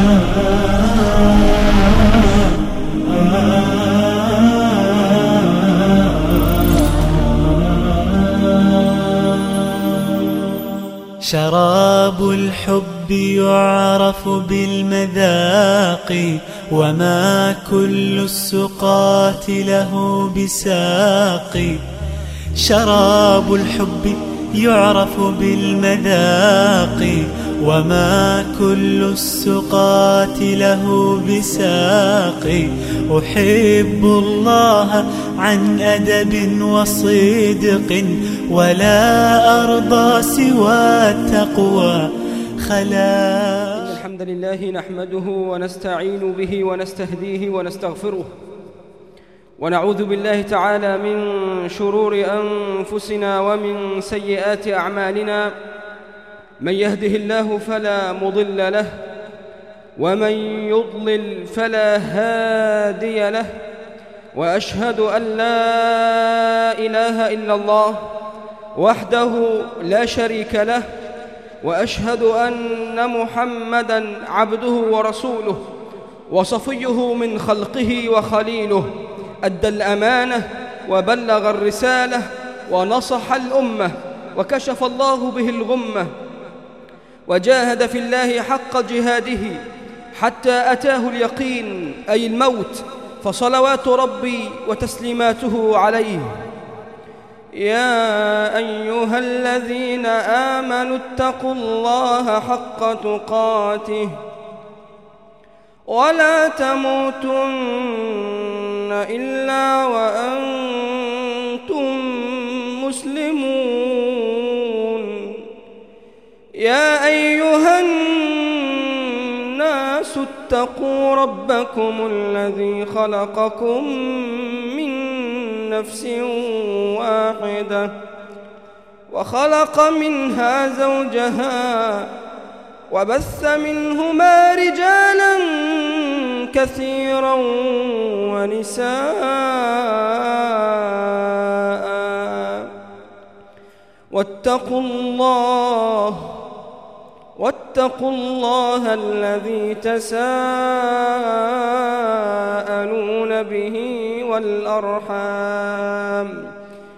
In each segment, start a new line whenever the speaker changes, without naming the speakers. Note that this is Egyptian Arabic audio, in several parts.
شراب الحب يعرف بالمذاق وما كل السقات له بساق شراب الحب يعرف بالمذاق وما كل السقات له بساق أحب الله عن أدب وصدق ولا أرضى سوى التقوى خلا
الحمد لله نحمده ونستعين به ونستهديه ونستغفره ونعوذ بالله تعالى من شرور أنفسنا ومن سيئات أعمالنا من يهده الله فلا مضل له ومن يضلل فلا هادي له واشهد ان لا اله الا الله وحده لا شريك له واشهد ان محمدا عبده ورسوله وصفيه من خلقه وخليله ادى الامانه وبلغ الرساله ونصح الامه وكشف الله به الغمه وجاهد في الله حق جهاده حتى أتاه اليقين أي الموت فصلوات ربي وتسليماته عليه يا أيها الذين آمنوا اتقوا الله حق تقاته ولا تموتن إلا وأنتم مسلمون يا أيها الناس اتقوا ربكم الذي خلقكم من نفس واحدة وخلق منها زوجها وبث منهما رجالا كثيرا ونساء واتقوا الله واتقوا الله الذي تساءلون به والأرحام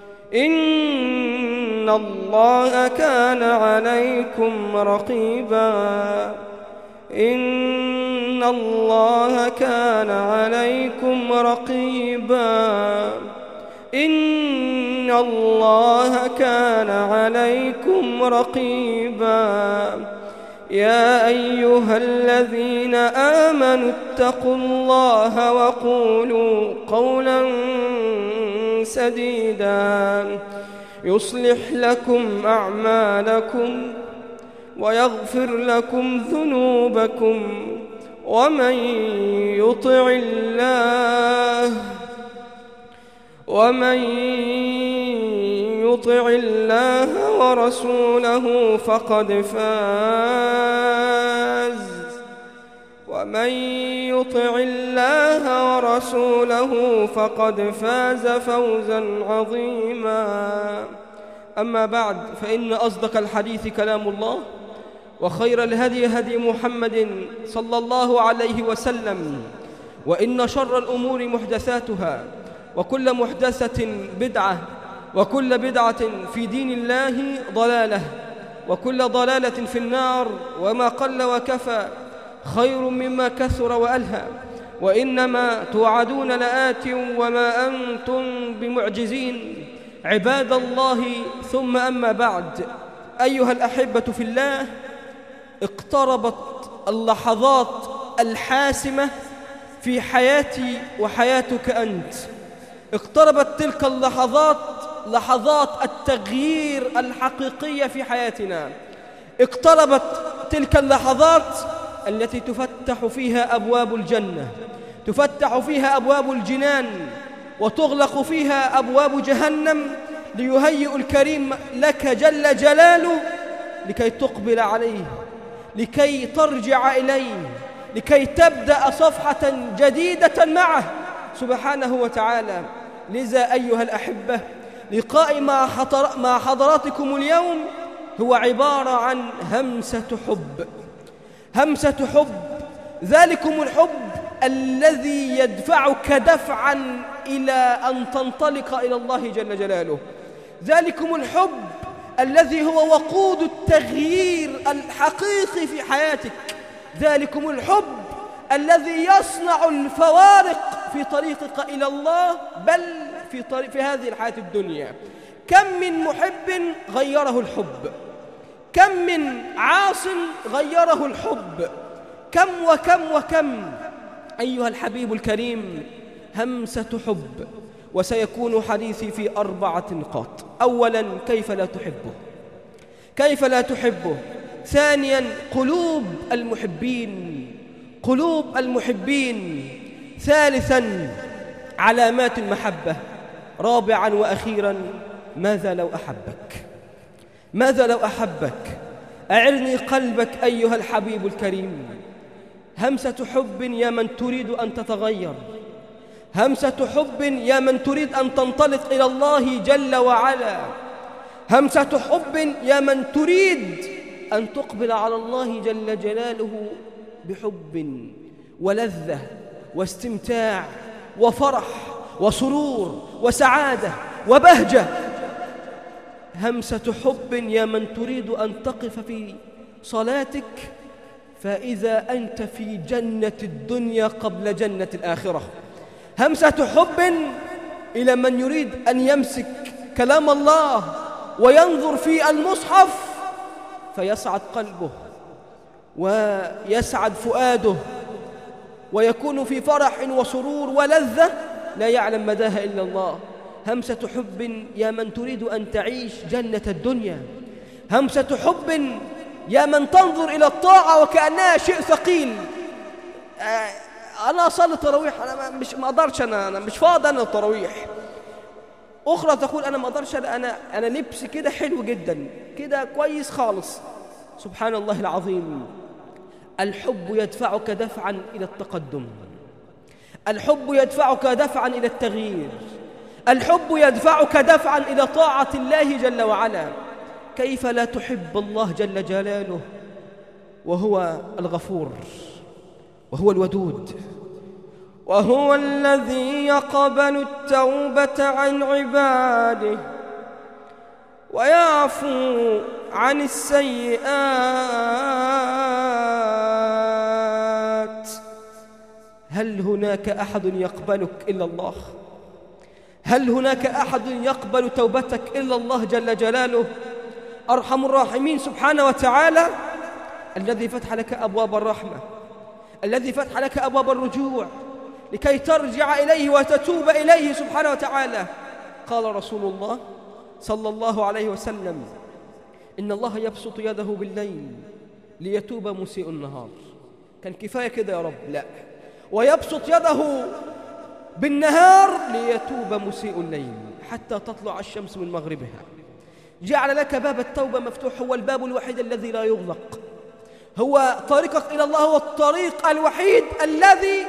إن الله كان عليكم رقيبا إن الله كان عليكم رقيبا إن الله كان عليكم رقيبا يا أيها الذين آمنوا اتقوا الله وقولوا قولا سديدا يصلح لكم أعمالكم ويغفر لكم ذنوبكم ومن يطع الله ومن يطع الله ورسوله فقد فاز ومن يطع الله ورسوله فقد فاز فوزا عظيما أما بعد فإن أصدق الحديث كلام الله وخير الهدي هدي محمد صلى الله عليه وسلم وإن شر الأمور محدثاتها وكل محدثة بدعة وكل بدعة في دين الله ضلالة وكل ضلالة في النار وما قل وكفى خير مما كثر وألهى وإنما توعدون لآت وما أنتم بمعجزين عباد الله ثم أما بعد أيها الأحبة في الله اقتربت اللحظات الحاسمة في حياتي وحياتك أنت اقتربت تلك اللحظات لحظات التغيير الحقيقية في حياتنا اقتربت تلك اللحظات التي تفتح فيها أبواب الجنة تفتح فيها أبواب الجنان وتغلق فيها أبواب جهنم ليهيئ الكريم لك جل جلاله لكي تقبل عليه لكي ترجع إليه لكي تبدأ صفحة جديدة معه سبحانه وتعالى لذا أيها الأحبة لقائي مع, حضر مع حضراتكم اليوم هو عبارة عن همسة حب همسة حب ذلكم الحب الذي يدفعك دفعا إلى أن تنطلق إلى الله جل جلاله ذلكم الحب الذي هو وقود التغيير الحقيقي في حياتك ذلكم الحب الذي يصنع الفوارق في طريقك إلى الله بل في, طريق في هذه الحياة الدنيا كم من محب غيره الحب كم من عاص غيره الحب كم وكم وكم أيها الحبيب الكريم همسة حب وسيكون حديثي في أربعة نقاط أولا كيف لا تحبه كيف لا تحبه ثانيا قلوب المحبين قلوب المحبين ثالثا علامات المحبة رابعا وأخيرا ماذا لو أحبك ماذا لو أحبك أعرني قلبك أيها الحبيب الكريم همسة حب يا من تريد أن تتغير همسة حب يا من تريد أن تنطلق إلى الله جل وعلا همسة حب يا من تريد أن تقبل على الله جل جلاله بحب ولذة واستمتاع وفرح وسرور وسعادة وبهجة همسة حب يا من تريد أن تقف في صلاتك فإذا أنت في جنة الدنيا قبل جنة الآخرة همسة حب إلى من يريد أن يمسك كلام الله وينظر في المصحف فيسعد قلبه ويسعد فؤاده ويكون في فرح وسرور ولذة لا يعلم مداها إلا الله همسة حب يا من تريد أن تعيش جنة الدنيا همسة حب يا من تنظر إلى الطاعة وكأنها شيء ثقيل آه، أنا أصلي التراويح أنا مش ما أقدرش أنا أنا مش فاضي أنا التراويح أخرى تقول أنا ما أقدرش أنا أنا لبسي كده حلو جدا كده كويس خالص سبحان الله العظيم الحب يدفعك دفعا إلى التقدم الحب يدفعك دفعا إلى التغيير الحب يدفعك دفعا إلى طاعة الله جل وعلا كيف لا تحب الله جل جلاله وهو الغفور وهو الودود وهو الذي يقبل التوبة عن عباده ويعفو عن السيئات هل هناك أحد يقبلك إلا الله هل هناك أحد يقبل توبتك إلا الله جل جلاله أرحم الراحمين سبحانه وتعالى الذي فتح لك أبواب الرحمة الذي فتح لك أبواب الرجوع لكي ترجع إليه وتتوب إليه سبحانه وتعالى قال رسول الله صلى الله عليه وسلم إن الله يبسط يده بالليل ليتوب مسيء النهار كان كفاية كده يا رب لا ويبسط يده بالنهار ليتوب مسيء الليل حتى تطلع الشمس من مغربها جعل لك باب التوبة مفتوح هو الباب الوحيد الذي لا يغلق هو طريقك إلى الله هو الطريق الوحيد الذي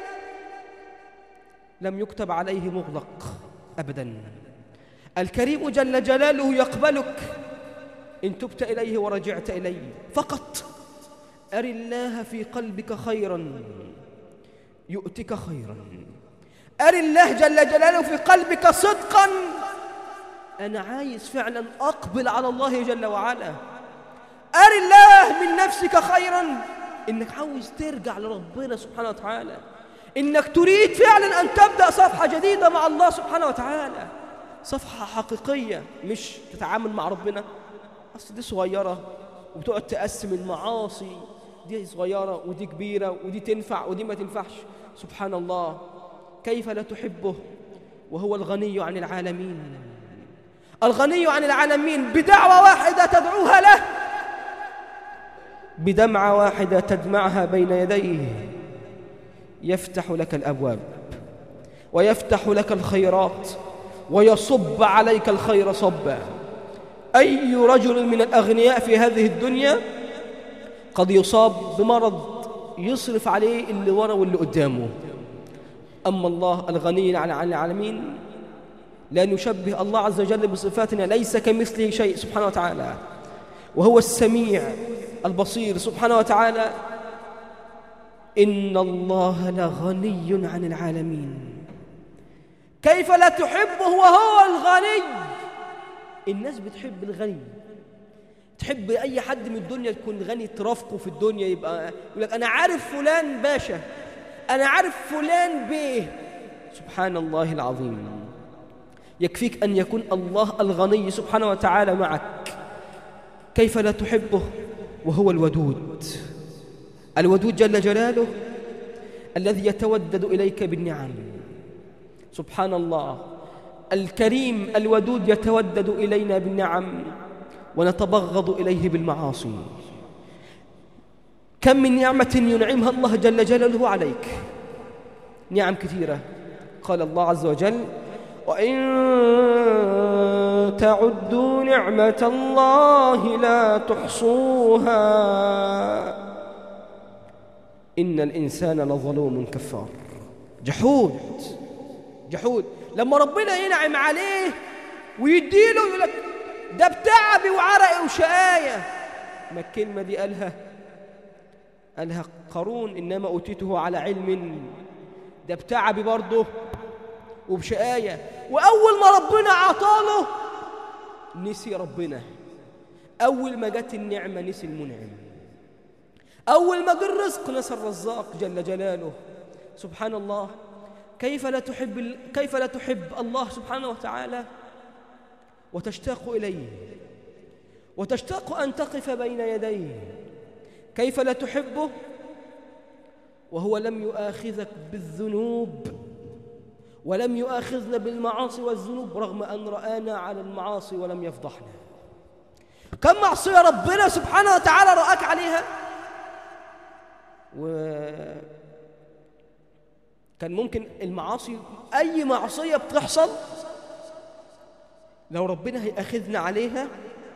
لم يكتب عليه مغلق أبدا الكريم جل جلاله يقبلك إن تبت إليه ورجعت إليه فقط أر الله في قلبك خيرا يؤتك خيرا أر الله جل جلاله في قلبك صدقا أنا عايز فعلا أقبل على الله جل وعلا أر الله من نفسك خيرا إنك عاوز ترجع لربنا سبحانه وتعالى إنك تريد فعلا أن تبدأ صفحة جديدة مع الله سبحانه وتعالى صفحة حقيقية مش تتعامل مع ربنا أصل دي صغيرة وتقعد تقسم المعاصي دي صغيرة ودي كبيرة ودي تنفع ودي ما تنفعش سبحان الله كيف لا تحبه وهو الغني عن العالمين الغني عن العالمين بدعوة واحدة تدعوها له بدمعة واحدة تدمعها بين يديه يفتح لك الأبواب ويفتح لك الخيرات ويصب عليك الخير صبا أي رجل من الأغنياء في هذه الدنيا قد يصاب بمرض يصرف عليه اللي ورا واللي قدامه أما الله الغني عن العالمين لا نشبه الله عز وجل بصفاتنا ليس كمثله شيء سبحانه وتعالى وهو السميع البصير سبحانه وتعالى إن الله لغني عن العالمين كيف لا تحبه وهو الغني الناس بتحب الغني تحب أي حد من الدنيا يكون غني ترافقه في الدنيا يبقى يقول لك أنا عارف فلان باشا أنا عارف فلان بيه سبحان الله العظيم يكفيك أن يكون الله الغني سبحانه وتعالى معك كيف لا تحبه وهو الودود الودود جل جلاله الذي يتودد إليك بالنعم سبحان الله الكريم الودود يتودد إلينا بالنعم ونتبغض إليه بالمعاصي كم من نعمة ينعمها الله جل جلاله عليك نعم كثيرة قال الله عز وجل وإن تعدوا نعمة الله لا تحصوها إن الإنسان لظلوم كفار جحود جحود لما ربنا ينعم عليه ويديله يقول لك ده بتعبي وعرقي وشقاية ما الكلمة دي قالها قالها قارون إنما أوتيته على علم ده بتعبي برضه وبشقاية وأول ما ربنا عطاله نسي ربنا أول ما جت النعمة نسي المنعم أول ما جه الرزق نسى الرزاق جل جلاله سبحان الله كيف لا تحب ال... كيف لا تحب الله سبحانه وتعالى وتشتاق إليه وتشتاق أن تقف بين يديه كيف لا تحبه وهو لم يؤاخذك بالذنوب ولم يؤاخذنا بالمعاصي والذنوب رغم أن رآنا على المعاصي ولم يفضحنا كم معصية ربنا سبحانه وتعالى رآك عليها و كان ممكن المعاصي أي معصية بتحصل لو ربنا هيأخذنا عليها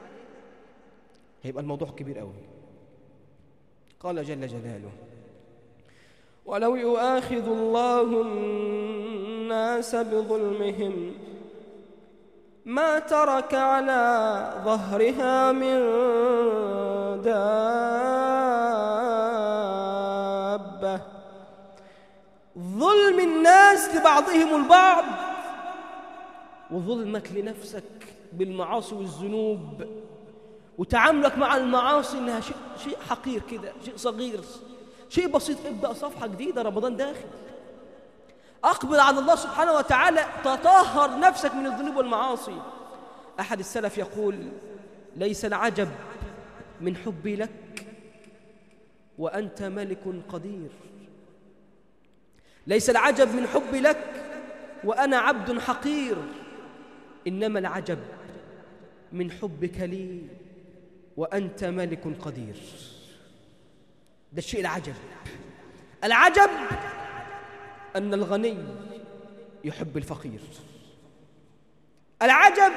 هيبقى الموضوع كبير قوي قال جل جلاله ولو يؤاخذ الله الناس بظلمهم ما ترك على ظهرها من دابة ظلم الناس لبعضهم البعض وظلمك لنفسك بالمعاصي والذنوب وتعاملك مع المعاصي انها شيء شيء حقير كده شيء صغير شيء بسيط ابدا صفحه جديده رمضان داخل اقبل على الله سبحانه وتعالى تطهر نفسك من الذنوب والمعاصي احد السلف يقول ليس العجب من حبي لك وانت ملك قدير ليس العجب من حبي لك وانا عبد حقير انما العجب من حبك لي وانت ملك قدير ده الشيء العجب العجب ان الغني يحب الفقير العجب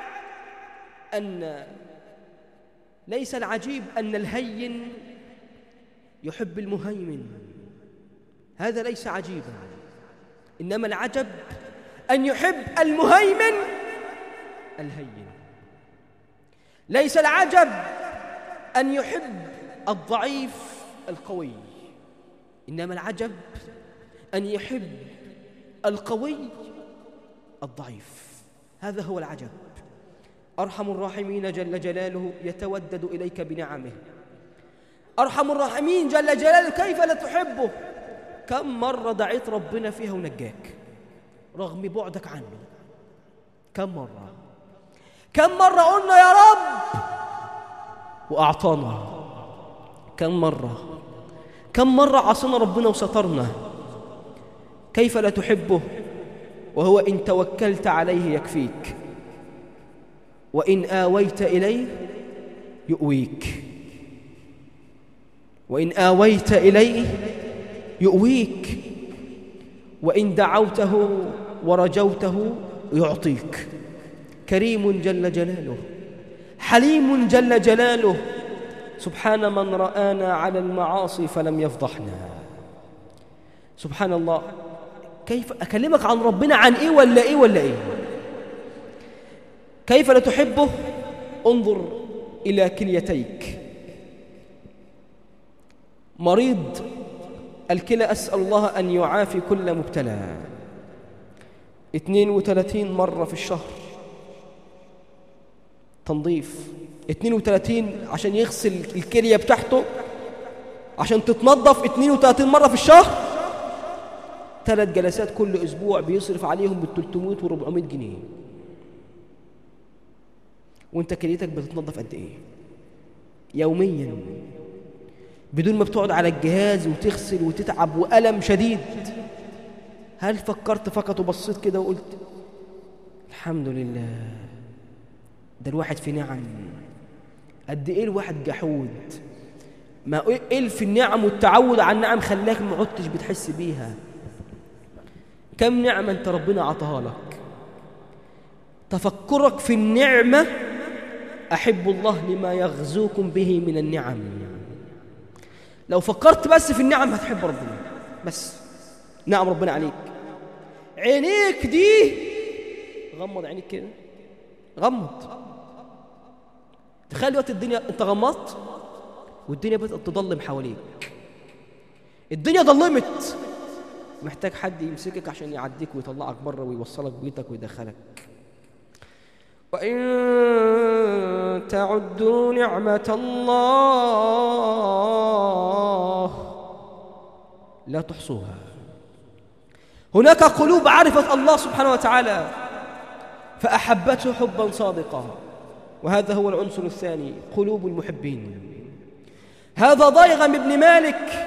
ان ليس العجيب ان الهين يحب المهيمن هذا ليس عجيبا انما العجب ان يحب المهيمن الهين ليس العجب ان يحب الضعيف القوي انما العجب ان يحب القوي الضعيف هذا هو العجب ارحم الراحمين جل جلاله يتودد اليك بنعمه ارحم الراحمين جل جلاله كيف لا تحبه كم مره دعيت ربنا فيها ونجاك رغم بعدك عنه كم مره كم مره قلنا يا رب واعطانا كم مره كم مره عصينا ربنا وسترنا كيف لا تحبه وهو ان توكلت عليه يكفيك وان اويت اليه يؤويك وان اويت اليه يؤويك وان دعوته ورجوته يعطيك كريم جل جلاله حليم جل جلاله سبحان من رآنا على المعاصي فلم يفضحنا سبحان الله كيف أكلمك عن ربنا عن إيه ولا إيه ولا إيه كيف لا تحبه انظر إلى كليتيك مريض الكلى أسأل الله أن يعافي كل مبتلى 32 مرة في الشهر تنظيف 32 عشان يغسل الكلية بتاعته عشان تتنظف 32 مرة في الشهر ثلاث جلسات كل أسبوع بيصرف عليهم بال 300 و 400 جنيه وانت كليتك بتتنظف قد ايه يوميا بدون ما بتقعد على الجهاز وتغسل وتتعب وألم شديد هل فكرت فقط وبصيت كده وقلت الحمد لله ده الواحد في نعم قد ايه الواحد جحود ما ايه في النعم والتعود على النعم خلاك ما عدتش بتحس بيها كم نعمة انت ربنا عطاها لك تفكرك في النعمة أحب الله لما يغزوكم به من النعم لو فكرت بس في النعم هتحب ربنا بس نعم ربنا عليك عينيك دي غمض عينيك كده غمض تخيل وقت الدنيا انت غمضت والدنيا بدأت تضلم حواليك الدنيا ضلمت محتاج حد يمسكك عشان يعديك ويطلعك بره ويوصلك بيتك ويدخلك وإن تعدوا نعمة الله لا تحصوها هناك قلوب عرفت الله سبحانه وتعالى فأحبته حبا صادقا وهذا هو العنصر الثاني قلوب المحبين هذا ضيغم بن مالك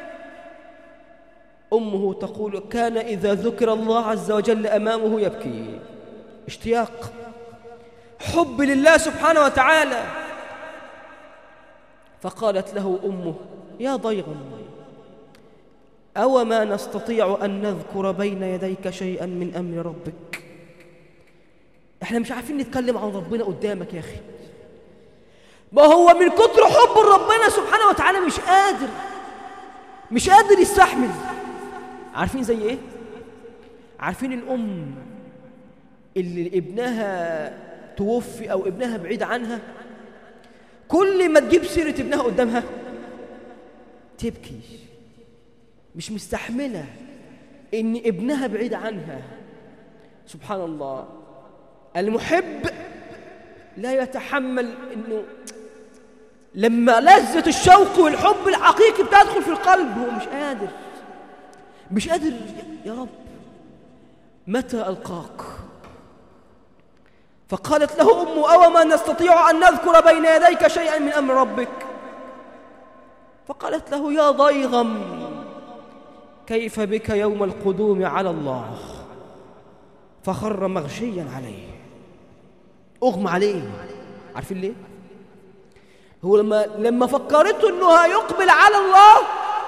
أمه تقول كان إذا ذكر الله عز وجل أمامه يبكي اشتياق حب لله سبحانه وتعالى فقالت له أمه يا ضيغم أو ما نستطيع أن نذكر بين يديك شيئا من أمر ربك احنا مش عارفين نتكلم عن ربنا قدامك يا أخي ما هو من كتر حب ربنا سبحانه وتعالى مش قادر مش قادر يستحمل عارفين زي ايه عارفين الأم اللي ابنها توفي أو ابنها بعيد عنها كل ما تجيب سيرة ابنها قدامها تبكي مش مستحملة إن ابنها بعيد عنها سبحان الله المحب لا يتحمل إنه لما لذة الشوق والحب الحقيقي بتدخل في القلب هو مش قادر مش قادر يا رب متى ألقاك فقالت له أمه أو ما نستطيع أن نذكر بين يديك شيئا من أمر ربك فقالت له يا ضيغم كيف بك يوم القدوم على الله فخر مغشيا عليه أغمى عليه عارفين ليه هو لما لما فكرته انه هيقبل على الله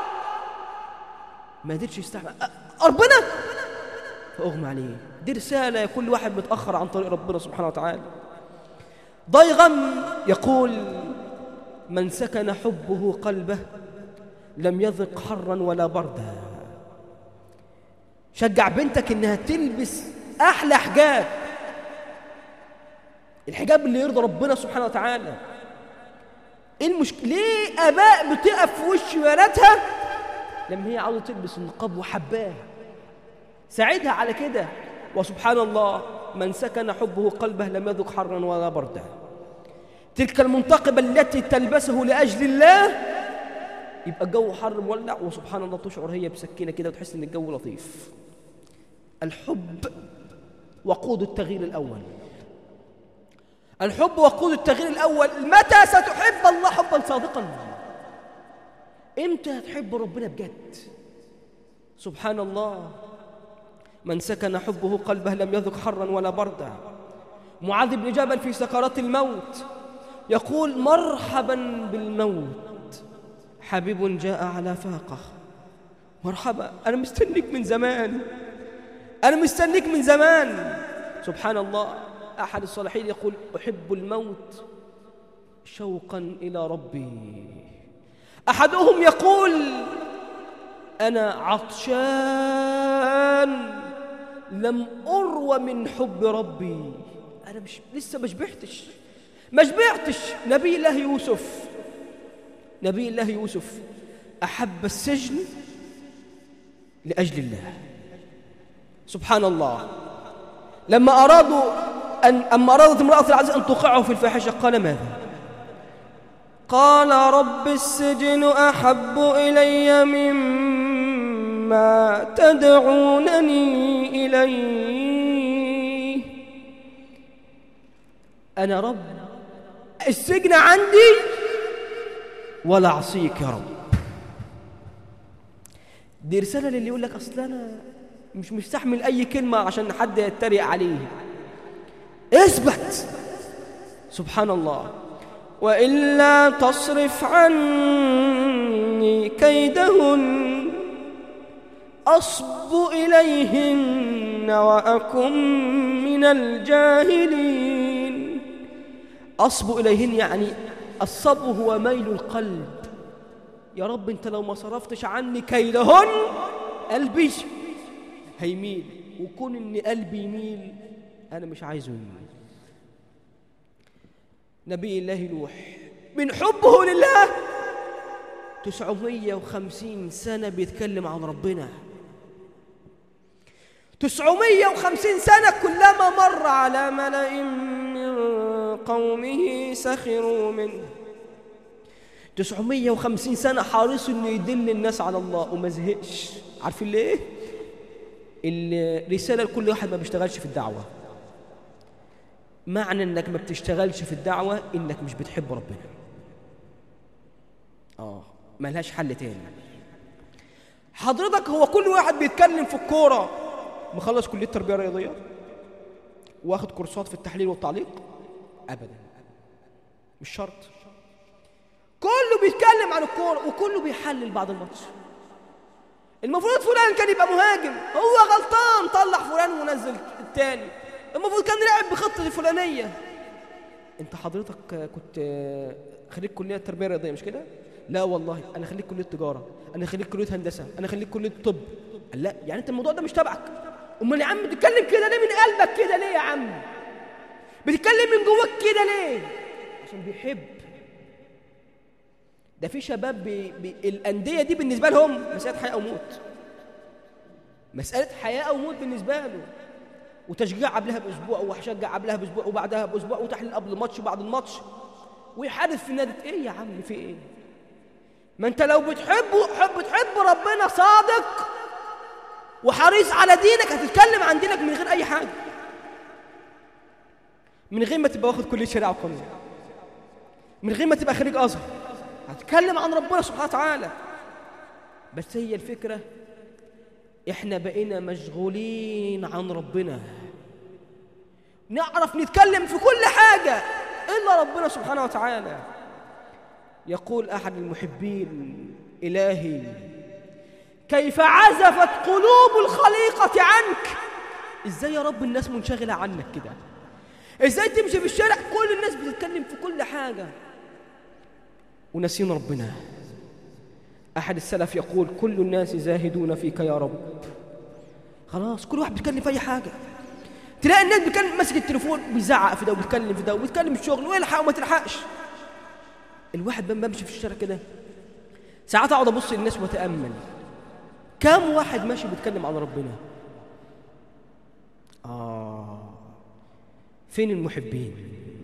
ما قدرش يستحمل ربنا فاغمى عليه دي رساله كل واحد متاخر عن طريق ربنا سبحانه وتعالى ضيغم يقول من سكن حبه قلبه لم يذق حرا ولا بردا شجع بنتك انها تلبس احلى حجاب الحجاب اللي يرضى ربنا سبحانه وتعالى ايه المشكله ليه اباء بتقف في وش بناتها لما هي عاوزه تلبس النقاب وحباه ساعدها على كده وسبحان الله من سكن حبه قلبه لم يذق حرا ولا بردا تلك المنتقبة التي تلبسه لأجل الله يبقى الجو حر مولع وسبحان الله تشعر هي بسكينة كده وتحس إن الجو لطيف الحب وقود التغيير الأول الحب وقود التغيير الأول متى ستحب الله حبا صادقا امتى هتحب ربنا بجد سبحان الله من سكن حبه قلبه لم يذق حرا ولا بردا معاذ بن جبل في سكرات الموت يقول مرحبا بالموت حبيب جاء على فاقه مرحبا أنا مستنيك من زمان أنا مستنيك من زمان سبحان الله أحد الصالحين يقول أحب الموت شوقا إلى ربي أحدهم يقول أنا عطشان لم أروى من حب ربي أنا مش لسه ما شبعتش ما شبعتش نبي الله يوسف نبي الله يوسف أحب السجن لأجل الله سبحان الله لما أرادوا أن أما أرادت امرأة العزيز أن توقعه في الفاحشة قال ماذا قال رب السجن أحب إلي مما تدعونني إليه أنا رب السجن عندي ولا أعصيك يا رب دي رسالة للي يقول لك أصل أنا مش مستحمل أي كلمة عشان حد يتريق عليه اثبت سبحان الله وإلا تصرف عني كيدهن أصب إليهن وأكن من الجاهلين أصب إليهن يعني الصب هو ميل القلب يا رب أنت لو ما صرفتش عني كيدهن قلبي هيميل وكون إن قلبي يميل أنا مش عايزه يميل نبي الله نوح من حبه لله تسعمية وخمسين سنة بيتكلم عن ربنا تسعمية وخمسين سنة كلما مر على ملأ من قومه سخروا منه تسعمية وخمسين سنة حريص انه يدل الناس على الله وما زهقش عارفين ليه؟ الرسالة لكل واحد ما بيشتغلش في الدعوة معنى انك ما بتشتغلش في الدعوة انك مش بتحب ربنا اه ملهاش حل تاني حضرتك هو كل واحد بيتكلم في الكورة مخلص كلية تربية رياضية واخد كورسات في التحليل والتعليق ابدا مش شرط كله بيتكلم عن الكورة وكله بيحلل بعد الماتش المفروض فلان كان يبقى مهاجم هو غلطان طلع فلان ونزل التاني المفروض كان لعب بخطة الفلانية انت حضرتك كنت خريج كلية تربية رياضية مش كده؟ لا والله انا خريج كلية تجارة انا خريج كلية هندسة انا خريج كلية طب لا يعني انت الموضوع ده مش تبعك امال يا عم بتتكلم كده ليه من قلبك كده ليه يا عم بتتكلم من جواك كده ليه عشان بيحب ده في شباب بي بي الأندية دي بالنسبة لهم مسألة حياة أو موت مسألة حياة أو موت بالنسبة له وتشجيع قبلها بأسبوع وهشجع قبلها بأسبوع وبعدها بأسبوع وتحليل قبل الماتش وبعد الماتش ويحارب في نادي إيه يا عم في إيه؟ ما أنت لو بتحبه حب تحب ربنا صادق وحريص على دينك هتتكلم عن دينك من غير أي حاجة من غير ما تبقى واخد كلية شريعة وقانون من غير ما تبقى خريج أزهر هتكلم عن ربنا سبحانه وتعالى بس هي الفكرة احنا بقينا مشغولين عن ربنا نعرف نتكلم في كل حاجة إلا ربنا سبحانه وتعالى يقول أحد المحبين إلهي كيف عزفت قلوب الخليقة عنك إزاي يا رب الناس منشغلة عنك كده إزاي تمشي في الشارع كل الناس بتتكلم في كل حاجة ونسينا ربنا أحد السلف يقول كل الناس زاهدون فيك يا رب خلاص كل واحد بيتكلم في أي حاجة تلاقي الناس بيتكلم ماسك التليفون بيزعق في ده وبيتكلم في ده وبيتكلم في الشغل ويلحق وما تلحقش الواحد بقى بمشي في الشارع كده ساعات اقعد ابص للناس واتامل كم واحد ماشي بيتكلم عن ربنا اه فين المحبين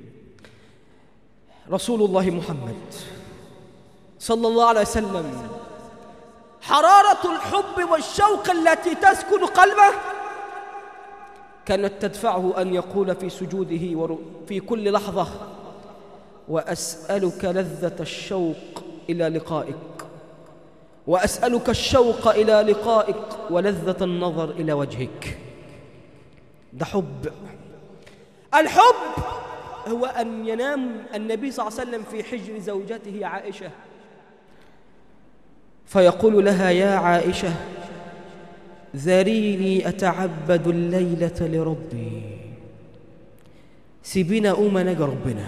رسول الله محمد صلى الله عليه وسلم حرارة الحب والشوق التي تسكن قلبه كانت تدفعه أن يقول في سجوده في كل لحظة وأسألك لذة الشوق إلى لقائك وأسألك الشوق إلى لقائك ولذة النظر إلى وجهك ده حب الحب هو أن ينام النبي صلى الله عليه وسلم في حجر زوجته عائشة فيقول لها يا عائشة ذريني أتعبد الليلة لربي سيبينا أقوم نجا ربنا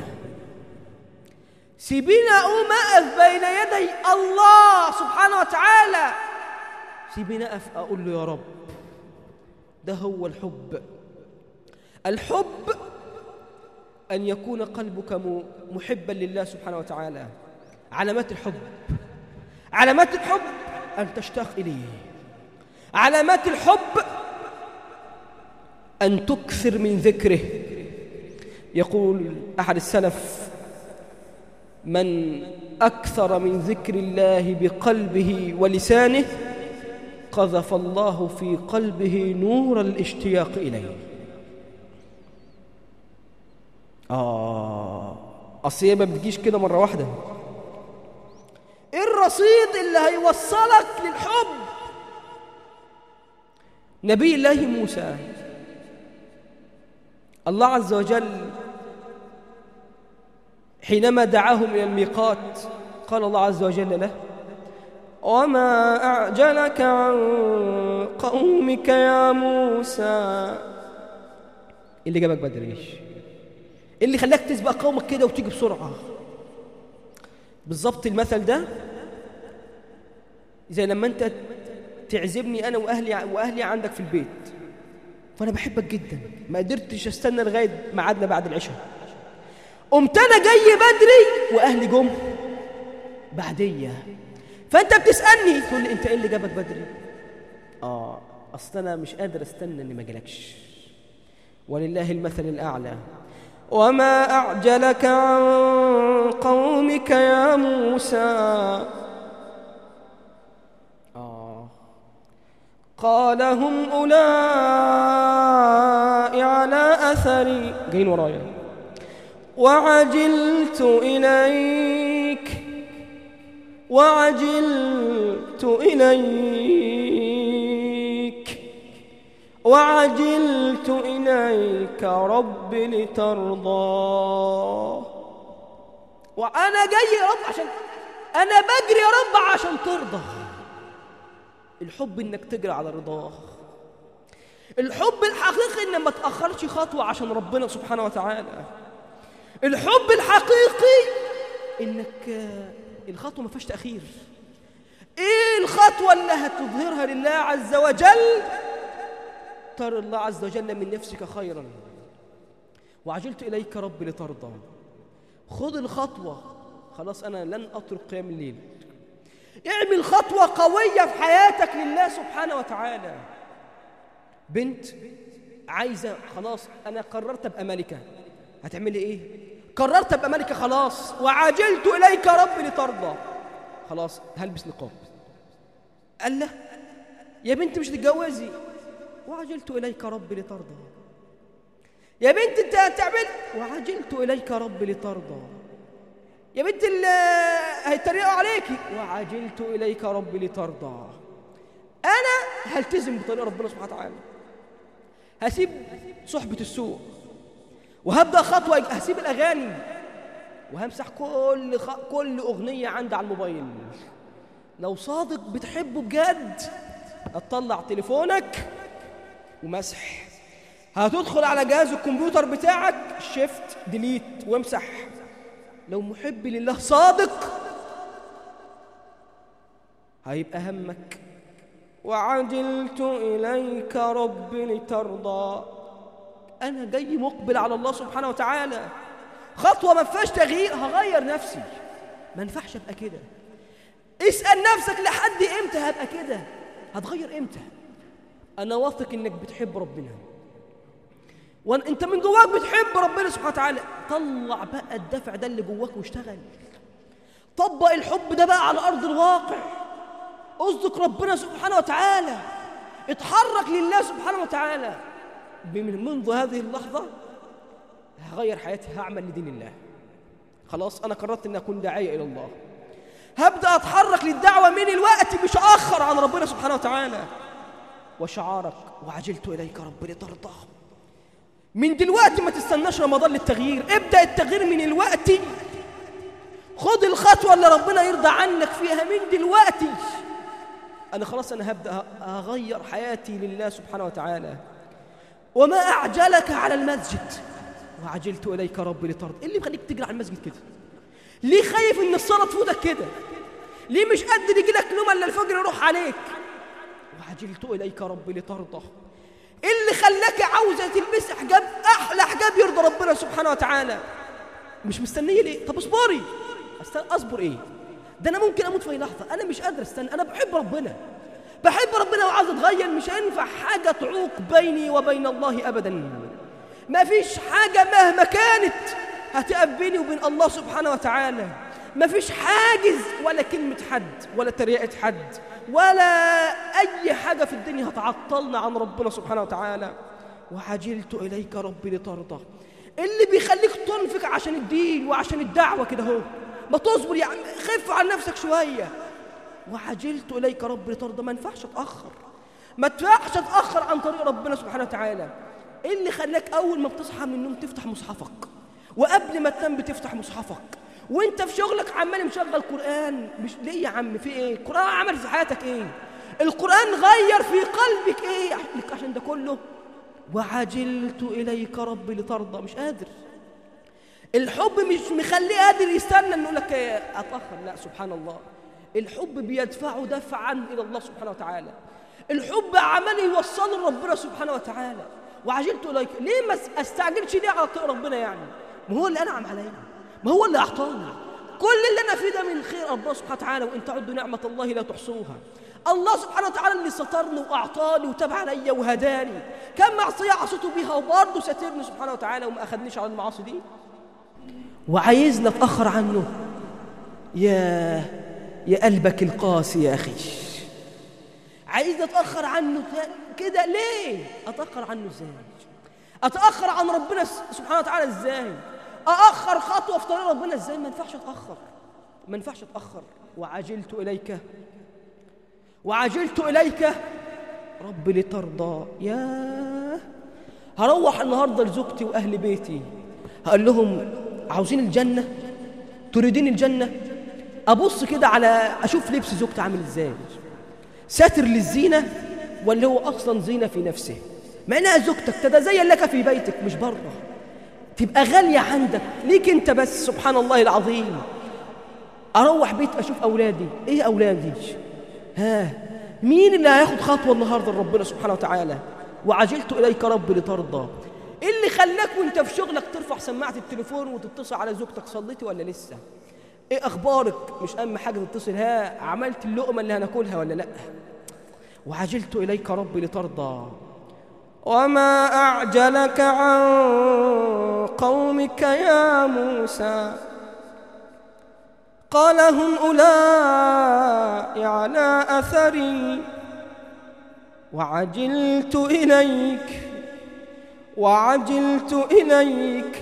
سيبينا أقوم أقف بين يدي الله سبحانه وتعالى سيبينا أقف أقول له يا رب ده هو الحب الحب أن يكون قلبك محبا لله سبحانه وتعالى علامات الحب علامات الحب أن تشتاق إليه علامات الحب أن تكثر من ذكره يقول أحد السلف من أكثر من ذكر الله بقلبه ولسانه قذف الله في قلبه نور الاشتياق إليه آه أصل هي ما بتجيش كده مرة واحدة إيه الرصيد اللي هيوصلك للحب نبي الله موسى الله عز وجل حينما دعاهم إلى الميقات قال الله عز وجل له وما أعجلك عن قومك يا موسى إيه اللي جابك بدري إيه اللي خلاك تسبق قومك كده وتيجي بسرعة بالظبط المثل ده زي لما أنت تعزمني أنا وأهلي وأهلي عندك في البيت فأنا بحبك جدا ما قدرتش أستنى لغاية ميعادنا بعد العشاء قمت أنا جاي بدري وأهلي جم بعدية فأنت بتسألني تقول لي أنت إيه اللي جابك بدري؟ آه أصل أنا مش قادر أستنى إني ما جالكش ولله المثل الأعلى وما أعجلك عن قومك يا موسى آه قال هم أولئك على أثري جايين ورايا وعجلت إليك وعجلت إليك وعجلت إليك رب لترضى وأنا جاي يا رب عشان أنا بجري يا رب عشان ترضى الحب إنك تجري على رضاه الحب الحقيقي إن ما تأخرش خطوة عشان ربنا سبحانه وتعالى الحب الحقيقي إنك الخطوة ما فيهاش تأخير إيه الخطوة اللي هتظهرها لله عز وجل ترى الله عز وجل من نفسك خيرا وعجلت إليك رب لترضى خذ الخطوة خلاص أنا لن أترك قيام الليل اعمل خطوة قوية في حياتك لله سبحانه وتعالى بنت عايزة خلاص أنا قررت أبقى ملكة هتعملي إيه؟ قررت أبقى ملكة خلاص وعجلت إليك رب لترضى خلاص هلبس نقاب قال له يا بنت مش هتتجوزي وعجلت إليك رب لترضى يا بنت انت هتعمل وعجلت إليك رب لترضى يا بنت اللي هيتريقوا عليكي وعجلت إليك رب لترضى أنا هلتزم بطريق ربنا سبحانه وتعالى هسيب صحبة السوء وهبدأ خطوة هسيب الأغاني وهمسح كل خ... كل أغنية عندي على الموبايل لو صادق بتحبه بجد هتطلع تليفونك ومسح هتدخل على جهاز الكمبيوتر بتاعك شيفت ديليت وامسح لو محب لله صادق هيبقى همك وعجلت إليك رب لترضى أنا جاي مقبل على الله سبحانه وتعالى خطوة ما فيهاش تغيير هغير نفسي ما ينفعش أبقى كده اسأل نفسك لحد إمتى هبقى كده هتغير إمتى أنا واثق إنك بتحب ربنا وانت من جواك بتحب ربنا سبحانه وتعالى طلع بقى الدفع ده اللي جواك واشتغل طبق الحب ده بقى على أرض الواقع اصدق ربنا سبحانه وتعالى اتحرك لله سبحانه وتعالى من منذ هذه اللحظة هغير حياتي هعمل لدين الله خلاص أنا قررت أن أكون داعية إلى الله هبدأ أتحرك للدعوة من الوقت مش أخر عن ربنا سبحانه وتعالى وشعارك وعجلت إليك رب لترضى من دلوقتي ما تستناش رمضان للتغيير ابدأ التغيير من الوقت خد الخطوة اللي ربنا يرضى عنك فيها من دلوقتي أنا خلاص أنا هبدأ أغير حياتي لله سبحانه وتعالى وما أعجلك على المسجد وعجلت إليك رب لترضى إيه اللي مخليك تجري على المسجد كده ليه خايف إن الصلاة تفوتك كده ليه مش قادر يجي لك نوم إلا الفجر يروح عليك وعجلت إليك رب لترضى إيه اللي خلاك عاوزة تلبس حجاب أحلى حجاب يرضى ربنا سبحانه وتعالى مش مستنية ليه طب اصبري استنى اصبر ايه ده انا ممكن اموت في اي لحظه انا مش قادر استنى انا بحب ربنا بحب ربنا وعايز اتغير مش هينفع حاجة تعوق بيني وبين الله أبدا ما فيش حاجة مهما كانت هتقف بيني وبين الله سبحانه وتعالى ما فيش حاجز ولا كلمة حد ولا تريقة حد ولا أي حاجة في الدنيا هتعطلنا عن ربنا سبحانه وتعالى وعجلت إليك ربي لترضى اللي بيخليك تنفق عشان الدين وعشان الدعوة كده هو ما تصبر يا عم خف عن نفسك شوية وعجلت إليك ربي لترضى ما ينفعش أتأخر ما ينفعش أتأخر عن طريق ربنا سبحانه وتعالى إيه اللي خلاك أول ما بتصحى من النوم تفتح مصحفك وقبل ما تنام بتفتح مصحفك وانت في شغلك عمال مشغل قرآن مش ليه يا عم في ايه القرآن عمل في حياتك ايه القرآن غير في قلبك ايه لك عشان ده كله وعجلت إليك ربي لترضى مش قادر الحب مش مخليه قادر يستنى انه لك اتاخر لا سبحان الله الحب بيدفعه دفعا الى الله سبحانه وتعالى الحب عمال يوصله لربنا سبحانه وتعالى وعجلت اليك ليه ما استعجلش ليه على طريق ربنا يعني ما هو اللي انعم عليا ما هو اللي اعطاني كل اللي انا فيه ده من خير الله سبحانه وتعالى وان تعدوا نعمه الله لا تحصوها الله سبحانه وتعالى اللي سترني واعطاني وتاب عليا وهداني كم معصيه عصيته بيها وبرضه سترني سبحانه وتعالى وما اخذنيش على المعاصي دي وعايزني اتاخر عنه يا يا قلبك القاسي يا اخي عايزني اتاخر عنه كده ليه اتاخر عنه ازاي اتاخر عن ربنا سبحانه وتعالى ازاي ااخر خطوه في طريق ربنا ازاي ما ينفعش اتاخر ما ينفعش اتاخر وعجلت اليك وعجلت اليك رب لترضى يا هروح النهارده لزوجتي واهل بيتي هقول لهم عاوزين الجنه تريدين الجنه ابص كده على اشوف لبس زوجتي عامل ازاي ساتر للزينه ولا هو اصلا زينه في نفسه مع انها زوجتك تتزين لك في بيتك مش بره تبقى غاليه عندك ليك انت بس سبحان الله العظيم اروح بيت اشوف اولادي ايه اولادي ها مين اللي هياخد خطوه النهارده لربنا سبحانه وتعالى وعجلت اليك رب لترضى ايه اللي خلاك وانت في شغلك ترفع سماعه التليفون وتتصل على زوجتك صليتي ولا لسه ايه اخبارك مش اهم حاجه تتصل ها عملت اللقمه اللي هناكلها ولا لا وعجلت اليك رب لترضى وما اعجلك عن قومك يا موسى قال هم أولئك على أثري وعجلت إليك وعجلت إليك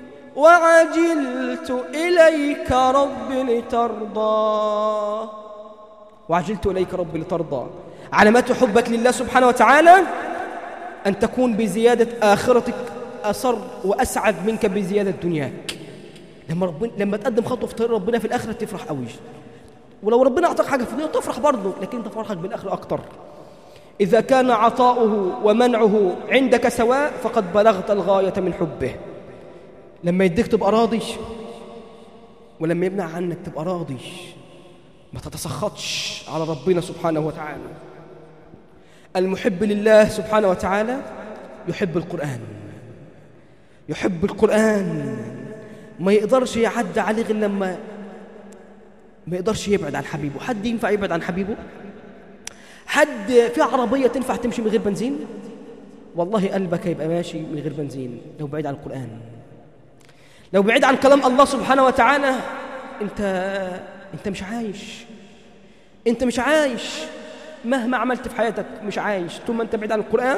وعجلت إليك رب لترضى وعجلت إليك رب لترضى علامات حبك لله سبحانه وتعالى أن تكون بزيادة آخرتك أصر وأسعد منك بزيادة دنياك لما ربنا لما تقدم خطوه في طريق ربنا في الاخره تفرح قوي ولو ربنا اعطاك حاجه في الدنيا تفرح برضه لكن انت فرحك بالاخره اكتر اذا كان عطاؤه ومنعه عندك سواء فقد بلغت الغايه من حبه لما يديك تبقى راضي ولما يمنع عنك تبقى راضي ما تتسخطش على ربنا سبحانه وتعالى المحب لله سبحانه وتعالى يحب القرآن يحب القرآن ما يقدرش يعدي عليه غير لما ما يقدرش يبعد عن حبيبه حد ينفع يبعد عن حبيبه حد في عربية تنفع تمشي من غير بنزين والله قلبك هيبقى ماشي من غير بنزين لو بعيد عن القرآن لو بعيد عن كلام الله سبحانه وتعالى انت انت مش عايش انت مش عايش مهما عملت في حياتك مش عايش طول ما انت بعيد عن القرآن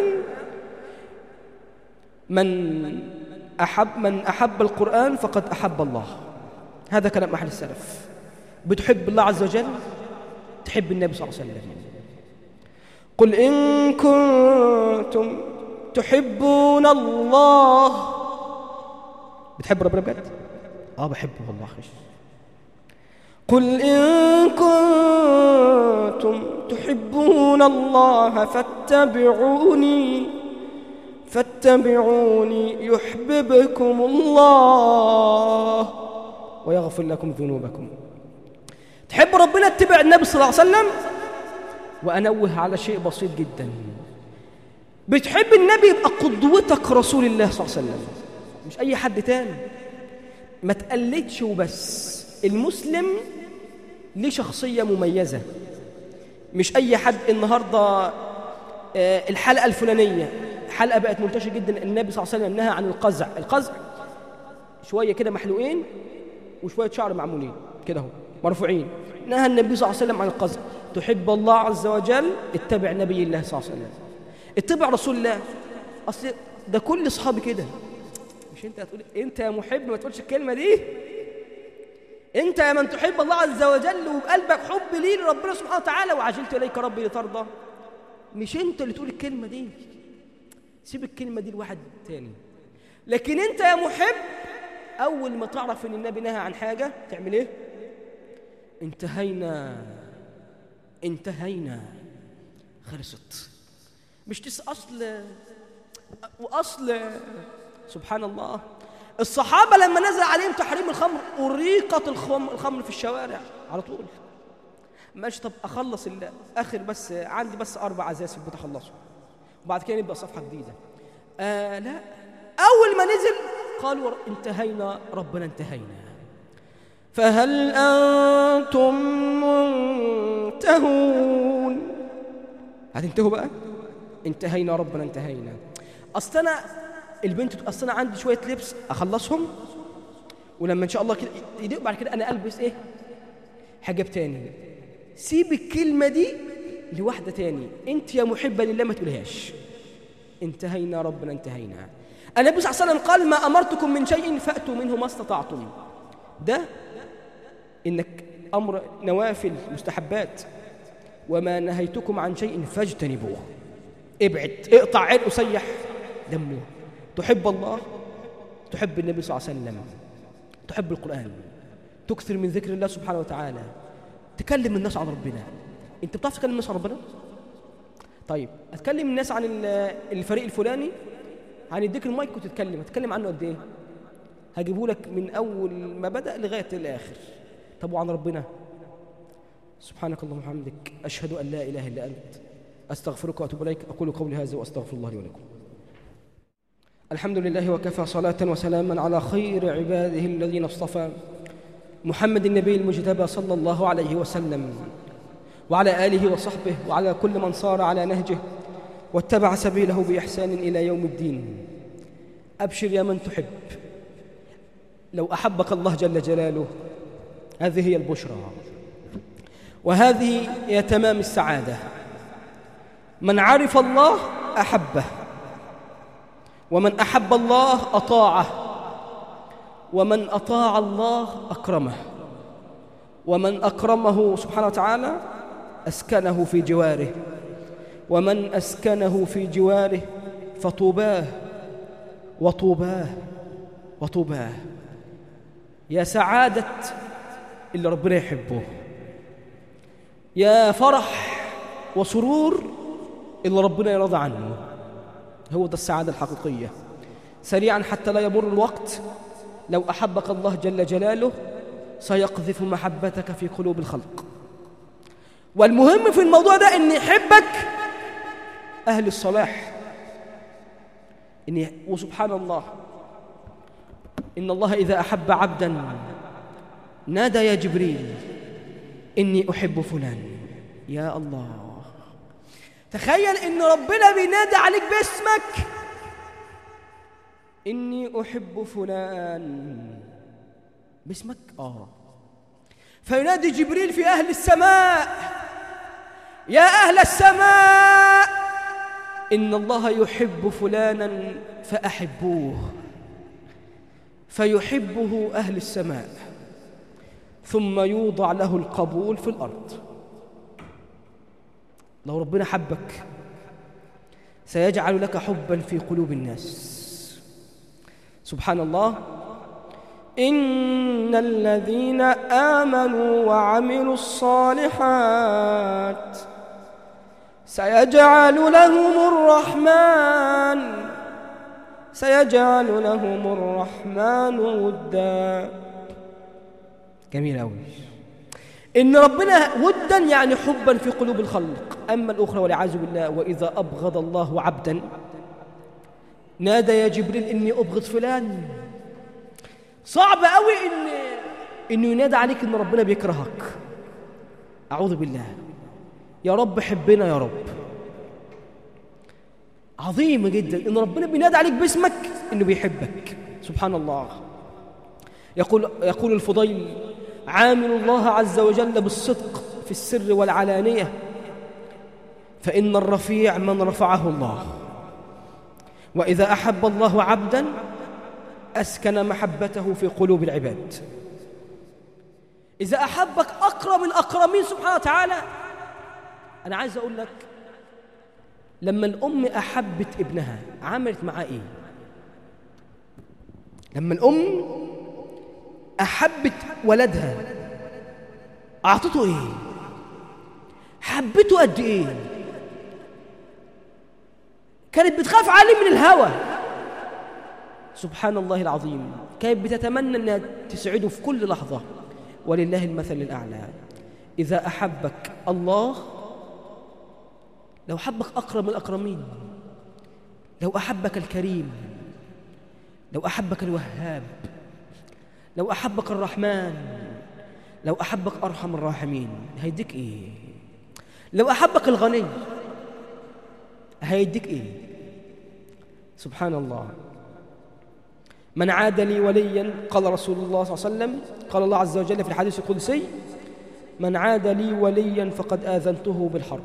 من أحب من أحب القرآن فقد أحب الله هذا كلام أهل السلف بتحب الله عز وجل تحب النبي صلى الله عليه وسلم قل إن كنتم تحبون الله بتحب ربنا بجد؟ آه بحبه والله خش قل إن كنتم تحبون الله فاتبعوني فاتبعوني يحببكم الله ويغفر لكم ذنوبكم تحب ربنا اتبع النبي صلى الله عليه وسلم وأنوه على شيء بسيط جدا بتحب النبي يبقى قدوتك رسول الله صلى الله عليه وسلم مش أي حد تاني ما تقلدش وبس المسلم ليه شخصية مميزة مش أي حد النهاردة آه، الحلقة الفلانية حلقة بقت منتشرة جدا النبي صلى الله عليه وسلم نهى عن القزع القزع شوية كده محلوقين وشوية شعر معمولين كده اهو مرفوعين نهى النبي صلى الله عليه وسلم عن القزع تحب الله عز وجل اتبع نبي الله صلى الله عليه وسلم اتبع رسول الله اصل ده كل اصحابي كده مش انت هتقول انت يا محب ما تقولش الكلمه دي انت يا من تحب الله عز وجل وبقلبك حب ليه لربنا سبحانه وتعالى وعجلت اليك ربي لترضى مش انت اللي تقول الكلمه دي سيب الكلمه دي لواحد تاني لكن انت يا محب اول ما تعرف ان النبي نهى عن حاجه تعمل ايه انتهينا انتهينا خلصت مش تس اصل واصل سبحان الله الصحابه لما نزل عليهم تحريم الخمر اريقت الخمر, الخمر في الشوارع على طول ماشي طب اخلص ال- اخر بس عندي بس اربع عزاز في البيت اخلصهم وبعد كده نبدا صفحه جديده آه لا اول ما نزل قالوا انتهينا ربنا انتهينا فهل انتم منتهون هتنتهوا بقى انتهينا ربنا انتهينا اصل انا البنت تقول اصل انا عندي شويه لبس اخلصهم ولما ان شاء الله كده يدق بعد كده انا البس ايه حجاب تاني سيب الكلمه دي لواحده تاني انت يا محبه لله ما تقولهاش انتهينا ربنا انتهينا النبي صلى الله عليه وسلم قال ما امرتكم من شيء فاتوا منه ما استطعتم ده انك امر نوافل مستحبات وما نهيتكم عن شيء فاجتنبوه ابعد اقطع عرق وسيح دمه تحب الله تحب النبي صلى الله عليه وسلم تحب القرآن تكثر من ذكر الله سبحانه وتعالى تكلم الناس عن ربنا انت بتعرف تكلم الناس عن ربنا طيب اتكلم الناس عن ال- الفريق الفلاني هنديك المايك وتتكلم هتتكلم عنه قد ايه هجيبه لك من اول ما بدا لغايه الاخر طب وعن ربنا سبحانك اللهم وبحمدك اشهد ان لا اله الا انت استغفرك واتوب اليك اقول قولي هذا واستغفر الله لي ولكم الحمد لله وكفى صلاة وسلاما على خير عباده الذين اصطفى محمد النبي المجتبى صلى الله عليه وسلم وعلى آله وصحبه وعلى كل من صار على نهجه واتبع سبيله بإحسان إلى يوم الدين أبشر يا من تحب لو أحبك الله جل جلاله هذه هي البشرى وهذه هي تمام السعادة من عرف الله أحبه ومن أحب الله أطاعه ومن أطاع الله أكرمه ومن أكرمه سبحانه وتعالى أسكنه في جواره ومن أسكنه في جواره فطوباه وطوباه وطوباه يا سعادة اللي ربنا يحبه يا فرح وسرور اللي ربنا يرضى عنه هو ده السعادة الحقيقية سريعا حتى لا يمر الوقت لو أحبك الله جل جلاله سيقذف محبتك في قلوب الخلق والمهم في الموضوع ده أن يحبك أهل الصلاح إن وسبحان الله إن الله إذا أحب عبدا نادى يا جبريل إني أحب فلان يا الله تخيل ان ربنا بينادي عليك باسمك اني احب فلان باسمك اه فينادي جبريل في اهل السماء يا اهل السماء ان الله يحب فلانا فاحبوه فيحبه اهل السماء ثم يوضع له القبول في الارض لو ربنا حبك سيجعل لك حبا في قلوب الناس سبحان الله إن الذين آمنوا وعملوا الصالحات سيجعل لهم الرحمن سيجعل لهم الرحمن ودا جميل أوي إن ربنا ودا يعني حبا في قلوب الخلق أما الأخرى والعياذ بالله وإذا أبغض الله عبدا نادى يا جبريل إني أبغض فلان صعب قوي إن إنه ينادى عليك إن ربنا بيكرهك أعوذ بالله يا رب حبنا يا رب عظيمة جدا إن ربنا بينادي عليك باسمك إنه بيحبك سبحان الله يقول يقول الفضيل عامل الله عز وجل بالصدق في السر والعلانية فإن الرفيع من رفعه الله وإذا أحب الله عبدا أسكن محبته في قلوب العباد إذا أحبك أكرم الأكرمين سبحانه وتعالى أنا عايز أقول لك لما الأم أحبت ابنها عملت معاه إيه؟ لما الأم أحبت ولدها أعطته إيه؟ حبته قد إيه؟ كانت بتخاف عليه من الهوى سبحان الله العظيم كانت بتتمنى أنها تسعده في كل لحظة ولله المثل الأعلى إذا أحبك الله لو حبك أكرم الأكرمين لو أحبك الكريم لو أحبك الوهاب لو أحبك الرحمن لو أحبك أرحم الراحمين هيديك إيه لو أحبك الغني هيديك إيه سبحان الله من عاد لي وليا قال رسول الله صلى الله عليه وسلم قال الله عز وجل في الحديث القدسي من عاد لي وليا فقد آذنته بالحرب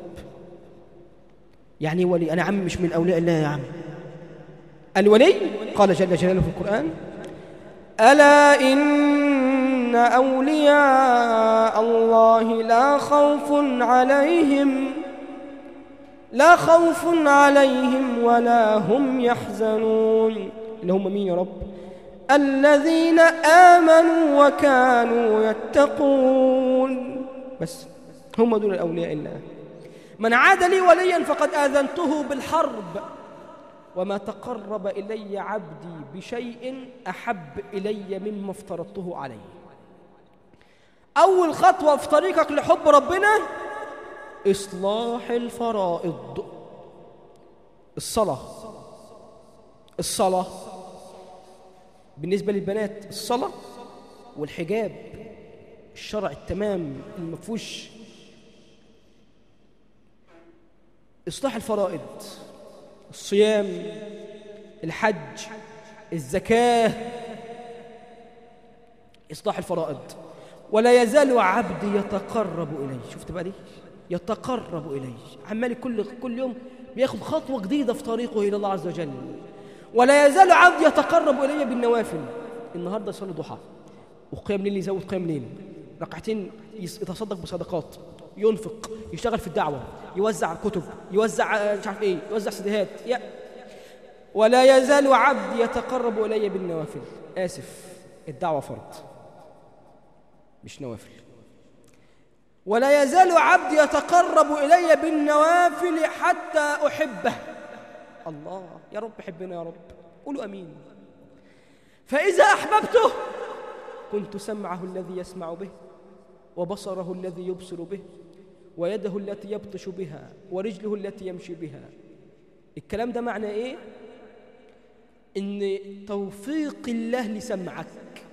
يعني ولي أنا عم مش من أولياء الله يا عم الولي قال جل جلاله في القرآن ألا إن أولياء الله لا خوف عليهم لا خوف عليهم ولا هم يحزنون اللي هم مين يا رب الذين آمنوا وكانوا يتقون بس هم دول الأولياء الله من عاد لي وليا فقد آذنته بالحرب وما تقرب إلي عبدي بشيء أحب إلي مما افترضته عليه أول خطوة في طريقك لحب ربنا إصلاح الفرائض الصلاة الصلاة بالنسبة للبنات الصلاة والحجاب الشرع التمام المفهوش إصلاح الفرائض الصيام الحج الزكاة إصلاح الفرائض ولا يزال عبدي يتقرب إلي شفت بقى دي يتقرب إلي عمال كل كل يوم بياخد خطوة جديدة في طريقه إلى الله عز وجل ولا يزال عبدي يتقرب إلي بالنوافل النهاردة يصلي ضحى وقيام ليل يزود قيام ليل ركعتين يتصدق بصدقات ينفق يشتغل في الدعوة يوزع كتب يوزع مش عارف ايه يوزع سيديهات يا ولا يزال عبدي يتقرب إلي بالنوافل آسف الدعوة فرض مش نوافل ولا يزال عبدي يتقرب إلي بالنوافل حتى أحبه الله يا رب حبنا يا رب قولوا أمين فإذا أحببته كنت سمعه الذي يسمع به وبصره الذي يبصر به ويده التي يبطش بها ورجله التي يمشي بها الكلام ده معنى ايه ان توفيق الله لسمعك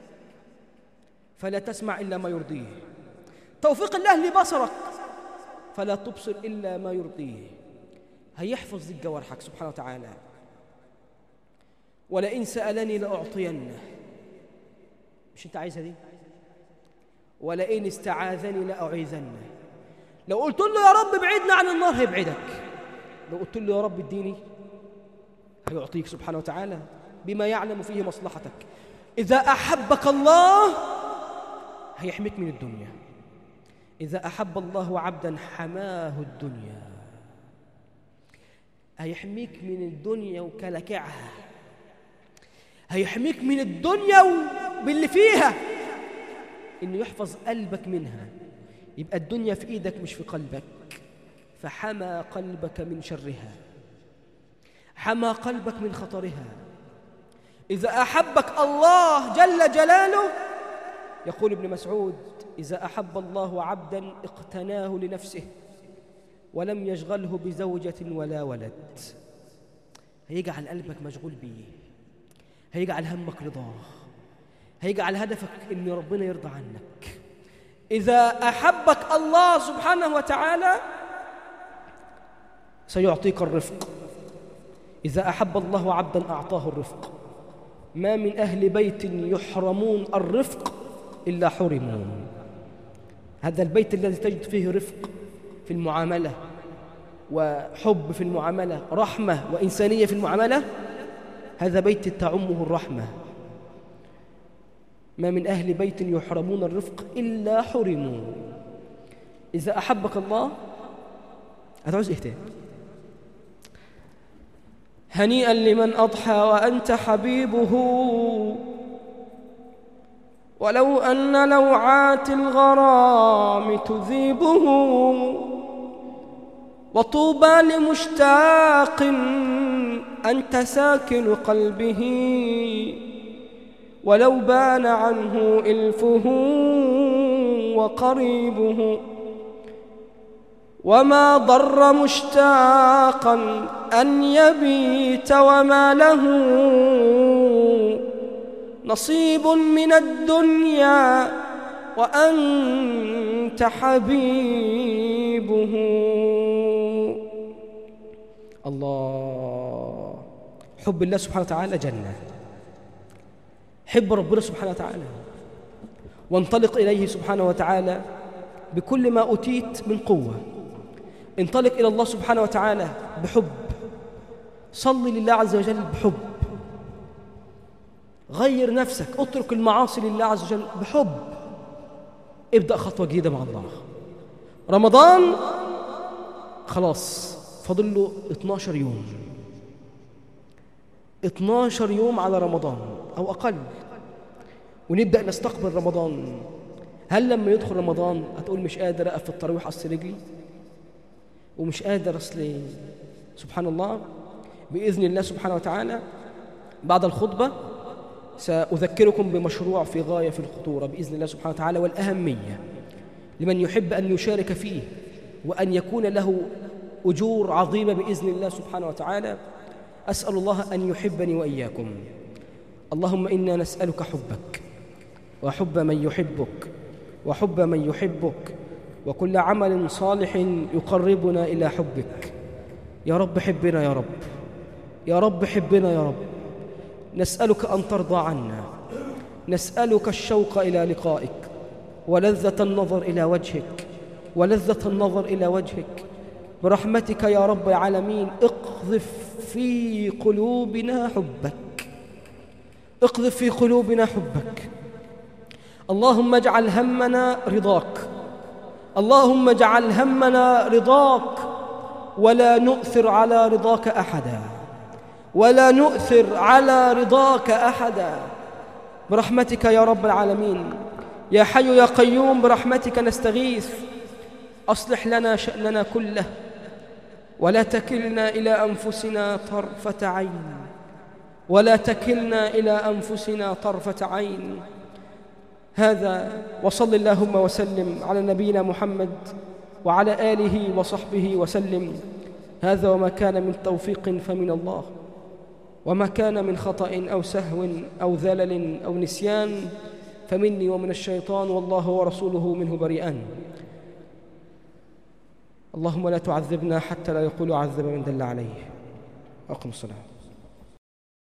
فلا تسمع الا ما يرضيه توفيق الله لبصرك فلا تبصر الا ما يرضيه هيحفظ لك جوارحك سبحانه وتعالى ولئن سالني لاعطينه مش انت عايزها دي ولئن استعاذني لاعيذنه لو قلت له يا رب ابعدنا عن النار هيبعدك لو قلت له يا رب اديني هيعطيك سبحانه وتعالى بما يعلم فيه مصلحتك إذا أحبك الله هيحميك من الدنيا إذا أحب الله عبدا حماه الدنيا هيحميك من الدنيا وكلكعها هيحميك من الدنيا باللي فيها إنه يحفظ قلبك منها يبقى الدنيا في إيدك مش في قلبك فحمى قلبك من شرها حمى قلبك من خطرها إذا أحبك الله جل جلاله يقول ابن مسعود إذا أحب الله عبدا اقتناه لنفسه ولم يشغله بزوجة ولا ولد هيجعل قلبك مشغول بيه هيجعل همك رضاه هيجعل هدفك ان ربنا يرضى عنك اذا احبك الله سبحانه وتعالى سيعطيك الرفق إذا أحب الله عبدا أعطاه الرفق ما من أهل بيت يحرمون الرفق إلا حرموا هذا البيت الذي تجد فيه رفق في المعاملة وحب في المعاملة رحمة وإنسانية في المعاملة هذا بيت تعمه الرحمة ما من أهل بيت يحرمون الرفق إلا حرموا إذا أحبك الله هتعوز إيه تاني هنيئا لمن أضحى وأنت حبيبه ولو أن لوعات الغرام تذيبه وطوبى لمشتاق أنت ساكن قلبه ولو بان عنه إلفه وقريبه وما ضر مشتاقا أن يبيت وما له نصيب من الدنيا وأنت حبيبه الله حب الله سبحانه وتعالى جنة حب ربنا سبحانه وتعالى وانطلق إليه سبحانه وتعالى بكل ما أتيت من قوة انطلق إلى الله سبحانه وتعالى بحب صل لله عز وجل بحب غير نفسك اترك المعاصي لله عز وجل بحب ابدأ خطوة جديدة مع الله رمضان خلاص فاضل له 12 يوم 12 يوم على رمضان أو أقل ونبدأ نستقبل رمضان هل لما يدخل رمضان هتقول مش قادر أقف في التراويح أصل رجلي ومش قادر أصل سبحان الله بإذن الله سبحانه وتعالى بعد الخطبة سأذكركم بمشروع في غاية في الخطورة بإذن الله سبحانه وتعالى والأهمية لمن يحب أن يشارك فيه وأن يكون له أجور عظيمة بإذن الله سبحانه وتعالى أسأل الله أن يحبني وإياكم اللهم إنا نسألك حبك وحب من يحبك وحب من يحبك وكل عمل صالح يقربنا إلى حبك يا رب حبنا يا رب يا رب حبنا يا رب نسألك أن ترضى عنا نسألك الشوق إلى لقائك ولذة النظر إلى وجهك ولذة النظر إلى وجهك برحمتك يا رب العالمين اقذف في قلوبنا حبك اقذف في قلوبنا حبك اللهم اجعل همنا رضاك اللهم اجعل همنا رضاك ولا نؤثر على رضاك أحدا ولا نؤثر على رضاك أحدا برحمتك يا رب العالمين يا حي يا قيوم برحمتك نستغيث أصلح لنا شأننا كله ولا تكلنا إلى أنفسنا طرفة عين ولا تكلنا إلى أنفسنا طرفة عين هذا وصل اللهم وسلم على نبينا محمد وعلى آله وصحبه وسلم هذا وما كان من توفيق فمن الله وما كان من خطأ أو سهو أو ذلل أو نسيان فمني ومن الشيطان والله ورسوله منه بريئان اللهم لا تعذبنا حتى لا يقول عذب من دل عليه أقم الصلاة